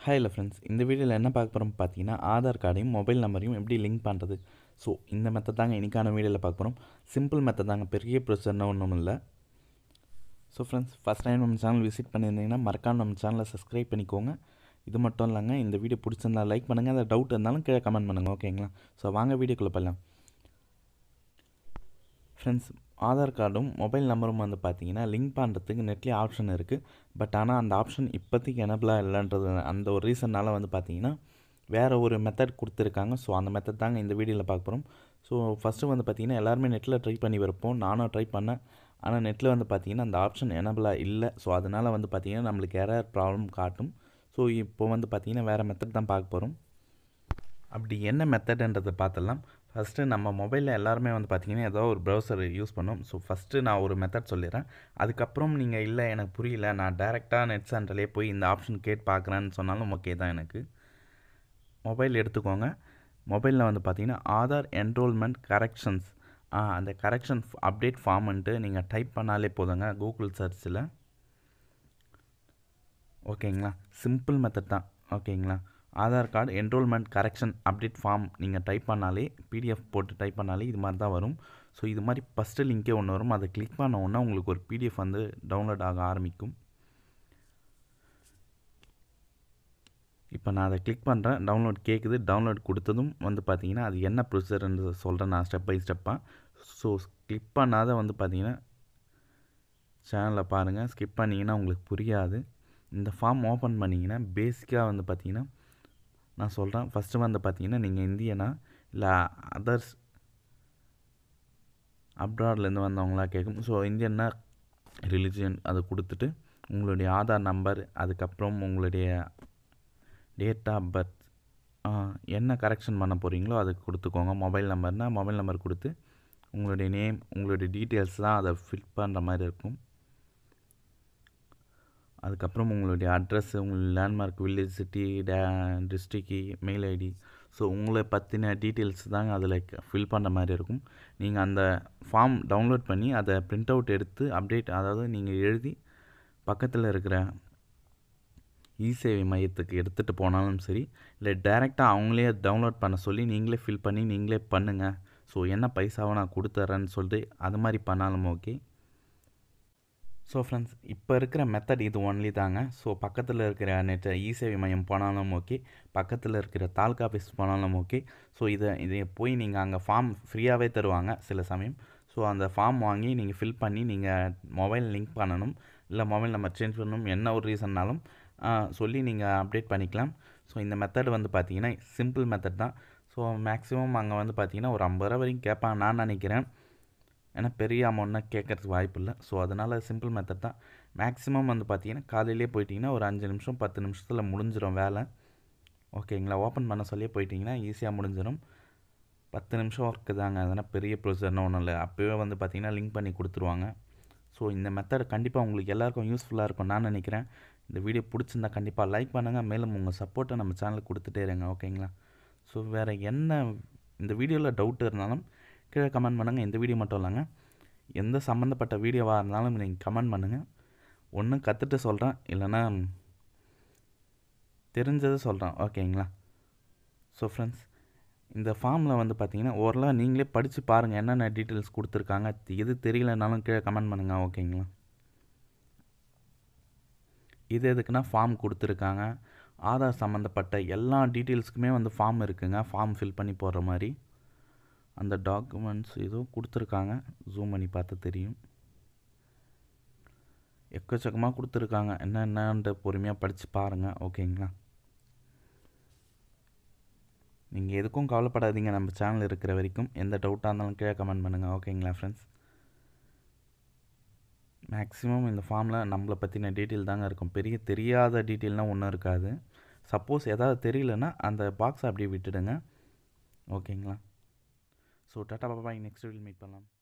hi இல்லை friends இந்த வீடியோவில் என்ன பார்க்க போகிறோம் பார்த்தீங்கன்னா ஆதார் கார்டையும் மொபைல் நம்பரையும் எப்படி லிங்க் பண்ணுறது ஸோ இந்த மெத்தட் தாங்க இன்றைக்கான வீடியோவில் பார்க்க போகிறோம் சிம்பிள் மெத்தட் தாங்க பெரிய ப்ரொசர்னு ஒன்றும் இல்லை ஸோ ஃப்ரெண்ட்ஸ் ஃபஸ்ட் டைம் நம்ம சேனல் விசிட் பண்ணியிருந்தீங்கன்னா மறக்காம நம்ம சேனலை சப்ஸ்கிரைப் பண்ணிக்கோங்க இது மட்டும் இல்லைங்க இந்த வீடியோ பிடிச்சிருந்தா லைக் பண்ணுங்கள் அந்த டவுட் இருந்தாலும் கீழே கமெண்ட் பண்ணுங்கள் ஓகேங்களா ஸோ வாங்க வீடியோக்குள்ளே போகலாம் ஃப்ரெண்ட்ஸ் ஆதார் கார்டும் மொபைல் நம்பரும் வந்து பார்த்தீங்கன்னா லிங்க் பண்ணுறதுக்கு நெட்லேயே ஆப்ஷன் இருக்குது பட் ஆனால் அந்த ஆப்ஷன் இப்போதைக்கு எனபிளாக இல்லைன்றது அந்த ஒரு ரீசன்னால் வந்து பார்த்தீங்கன்னா வேறு ஒரு மெத்தட் கொடுத்துருக்காங்க ஸோ அந்த மெத்தட் தாங்க இந்த வீடியோவில் பார்க்க போகிறோம் ஸோ ஃபஸ்ட்டு வந்து பார்த்தீங்கன்னா எல்லாருமே நெட்டில் ட்ரை பண்ணி வைப்போம் நானும் ட்ரை பண்ணேன் ஆனால் நெட்டில் வந்து பார்த்தீங்கன்னா அந்த ஆப்ஷன் எனபிளாக இல்லை ஸோ அதனால் வந்து பார்த்தீங்கன்னா நம்மளுக்கு எரர் ப்ராப்ளம் காட்டும் ஸோ இப்போ வந்து பார்த்தீங்கன்னா வேறு மெத்தட் தான் பார்க்க போகிறோம் அப்படி என்ன மெத்தட்ன்றதை பார்த்துடலாம் ஃபஸ்ட்டு நம்ம மொபைலில் எல்லாருமே வந்து பார்த்திங்கன்னா ஏதோ ஒரு ப்ரௌசர் யூஸ் பண்ணோம் ஸோ ஃபஸ்ட்டு நான் ஒரு மெத்தட் சொல்லிடுறேன் அதுக்கப்புறம் நீங்கள் இல்லை எனக்கு புரியல நான் டேரெக்டாக நெட் சென்டர்லேயே போய் இந்த ஆப்ஷன் கேட் பார்க்குறேன்னு சொன்னாலும் ஓகே தான் எனக்கு மொபைல் எடுத்துக்கோங்க மொபைலில் வந்து பார்த்தீங்கன்னா ஆதார் என்ரோல்மெண்ட் கரெக்ஷன்ஸ் ஆ அந்த கரெக்ஷன் அப்டேட் ஃபார்ம்ன்ட்டு நீங்கள் டைப் பண்ணாலே போதுங்க கூகுள் சர்ச்சில் ஓகேங்களா சிம்பிள் மெத்தட் தான் ஓகேங்களா Aadhaar card enrolment correction update form நீங்கள் டைப் பண்ணாலே பிடிஎஃப் போட்டு டைப் பண்ணாலே இது மாதிரி தான் வரும் ஸோ இது மாதிரி ஃபஸ்ட்டு லிங்கே ஒன்று வரும் அதை கிளிக் பண்ண உடனே உங்களுக்கு ஒரு பிடிஎஃப் வந்து டவுன்லோட் ஆக ஆரம்பிக்கும் இப்போ நான் அதை கிளிக் பண்ணுறேன் டவுன்லோட் கேட்குது டவுன்லோட் கொடுத்ததும் வந்து பார்த்தீங்கன்னா அது என்ன ப்ரொசீஜர்ன்னு சொல்கிறேன் நான் ஸ்டெப் பை ஸ்டெப்பாக ஸோ கிளிக் பண்ணாத வந்து பார்த்தீங்கன்னா சேனலில் பாருங்கள் ஸ்கிப் பண்ணிங்கன்னா உங்களுக்கு புரியாது இந்த ஃபார்ம் ஓப்பன் பண்ணிங்கன்னா பேசிக்காக வந்து பார்த்தீங்கன்னா நான் சொல்கிறேன் ஃபஸ்ட்டு வந்து பார்த்தீங்கன்னா நீங்கள் இந்தியனா இல்லை அதர்ஸ் அப்ராட்லேருந்து வந்தவங்களா கேட்கும் ஸோ இந்தியன்னா ரிலிஜியன் அதை கொடுத்துட்டு உங்களுடைய ஆதார் நம்பர் அதுக்கப்புறம் உங்களுடைய டேட் ஆஃப் பர்த் என்ன கரெக்ஷன் பண்ண போகிறீங்களோ அதை கொடுத்துக்கோங்க மொபைல் நம்பர்னால் மொபைல் நம்பர் கொடுத்து உங்களுடைய நேம் உங்களுடைய டீட்டெயில்ஸ் தான் அதை ஃபில் பண்ணுற மாதிரி இருக்கும் அதுக்கப்புறம் உங்களுடைய அட்ரஸ் உங்களுடைய லேண்ட்மார்க் வில்லேஜ் சிட்டி டே டிஸ்ட்ரிக்கு மெயில் ஐடி ஸோ உங்களை பற்றின டீட்டெயில்ஸ் தாங்க அதில் ஃபில் பண்ணுற மாதிரி இருக்கும் நீங்கள் அந்த ஃபார்ம் டவுன்லோட் பண்ணி அதை பிரிண்ட் அவுட் எடுத்து அப்டேட் அதாவது நீங்கள் எழுதி பக்கத்தில் இருக்கிற இ சேவை மையத்துக்கு எடுத்துகிட்டு போனாலும் சரி இல்லை டேரெக்டாக அவங்களே டவுன்லோட் பண்ண சொல்லி நீங்களே ஃபில் பண்ணி நீங்களே பண்ணுங்கள் ஸோ என்ன பைசாவை நான் கொடுத்துட்றேன்னு சொல்லிட்டு அது மாதிரி பண்ணாலும் ஓகே ஸோ ஃப்ரெண்ட்ஸ் இப்போ இருக்கிற மெத்தட் இது ஒன்லி தாங்க ஸோ பக்கத்தில் இருக்கிற நெட் இ சேவை மையம் போனாலும் ஓகே பக்கத்தில் இருக்கிற தாலுக்கா ஆஃபீஸ் போனாலும் ஓகே ஸோ இதை இதை போய் நீங்கள் அங்கே ஃபார்ம் ஃப்ரீயாகவே தருவாங்க சில சமயம் ஸோ அந்த ஃபார்ம் வாங்கி நீங்கள் ஃபில் பண்ணி நீங்கள் மொபைல் லிங்க் பண்ணணும் இல்லை மொபைல் நம்பர் சேஞ்ச் பண்ணணும் என்ன ஒரு ரீசன்னாலும் சொல்லி நீங்கள் அப்டேட் பண்ணிக்கலாம் ஸோ இந்த மெத்தட் வந்து பார்த்தீங்கன்னா சிம்பிள் மெத்தட் தான் ஸோ மேக்ஸிமம் அங்கே வந்து பார்த்தீங்கன்னா ஒரு ஐம்பது ரூபா வரைக்கும் கேட்பாங்க நான் நினைக்கிறேன் ஏன்னா பெரிய அமௌண்ட்னா கேட்கறதுக்கு வாய்ப்பு இல்லை ஸோ அதனால் சிம்பிள் மெத்தட் தான் மேக்ஸிமம் வந்து பார்த்தீங்கன்னா காலையிலே போயிட்டிங்கன்னா ஒரு அஞ்சு நிமிஷம் பத்து நிமிஷத்தில் முடிஞ்சிடும் வேலை ஓகேங்களா ஓப்பன் பண்ண சொல்லியே போயிட்டிங்கன்னா ஈஸியாக முடிஞ்சிடும் பத்து நிமிஷம் ஒர்க்கு தாங்க அதனால் பெரிய ப்ரொசீஜர்னு ஒன்றும் இல்லை அப்போவே வந்து பார்த்திங்கன்னா லிங்க் பண்ணி கொடுத்துருவாங்க ஸோ இந்த மெத்தட் கண்டிப்பாக உங்களுக்கு எல்லாருக்கும் யூஸ்ஃபுல்லாக இருக்கும் நான் நினைக்கிறேன் இந்த வீடியோ பிடிச்சிருந்தா கண்டிப்பாக லைக் பண்ணுங்கள் மேலும் உங்கள் சப்போர்ட்டை நம்ம சேனலுக்கு கொடுத்துட்டே இருங்க ஓகேங்களா ஸோ வேறு என்ன இந்த வீடியோவில் டவுட் இருந்தாலும் கீழே கமெண்ட் பண்ணுங்கள் இந்த வீடியோ மட்டும் இல்லைங்க எந்த சம்மந்தப்பட்ட வீடியோவாக இருந்தாலும் நீங்கள் கமெண்ட் பண்ணுங்கள் ஒன்று கற்றுட்டு சொல்கிறேன் இல்லைன்னா தெரிஞ்சதை சொல்கிறேன் ஓகேங்களா ஸோ ஃப்ரெண்ட்ஸ் இந்த ஃபார்மில் வந்து பார்த்தீங்கன்னா ஓரளவு நீங்களே படித்து பாருங்கள் என்னென்ன டீட்டெயில்ஸ் கொடுத்துருக்காங்க எது தெரியலனாலும் கீழே கமெண்ட் பண்ணுங்கள் ஓகேங்களா இது எதுக்குன்னா ஃபார்ம் கொடுத்துருக்காங்க ஆதார் சம்மந்தப்பட்ட எல்லா டீட்டெயில்ஸுக்குமே வந்து ஃபார்ம் இருக்குங்க ஃபார்ம் ஃபில் பண்ணி போடுற மாதிரி அந்த டாக்குமெண்ட்ஸ் இதுவும் கொடுத்துருக்காங்க ஜூம் பண்ணி பார்த்து தெரியும் எக்கச்சக்கமாக கொடுத்துருக்காங்க என்னென்னன்ற பொறுமையாக படித்து பாருங்கள் ஓகேங்களா நீங்கள் எதுக்கும் கவலைப்படாதீங்க நம்ம சேனல் இருக்கிற வரைக்கும் எந்த டவுட்டாக இருந்தாலும் கீழே கமெண்ட் பண்ணுங்கள் ஓகேங்களா ஃப்ரெண்ட்ஸ் மேக்ஸிமம் இந்த ஃபார்மில் நம்மளை பற்றின டீட்டெயில் தாங்க இருக்கும் பெரிய தெரியாத டீட்டெயில்னால் ஒன்றும் இருக்காது சப்போஸ் எதாவது தெரியலன்னா அந்த பாக்ஸை அப்படியே விட்டுடுங்க ஓகேங்களா so tata bye bye next video meet பண்ணலாம்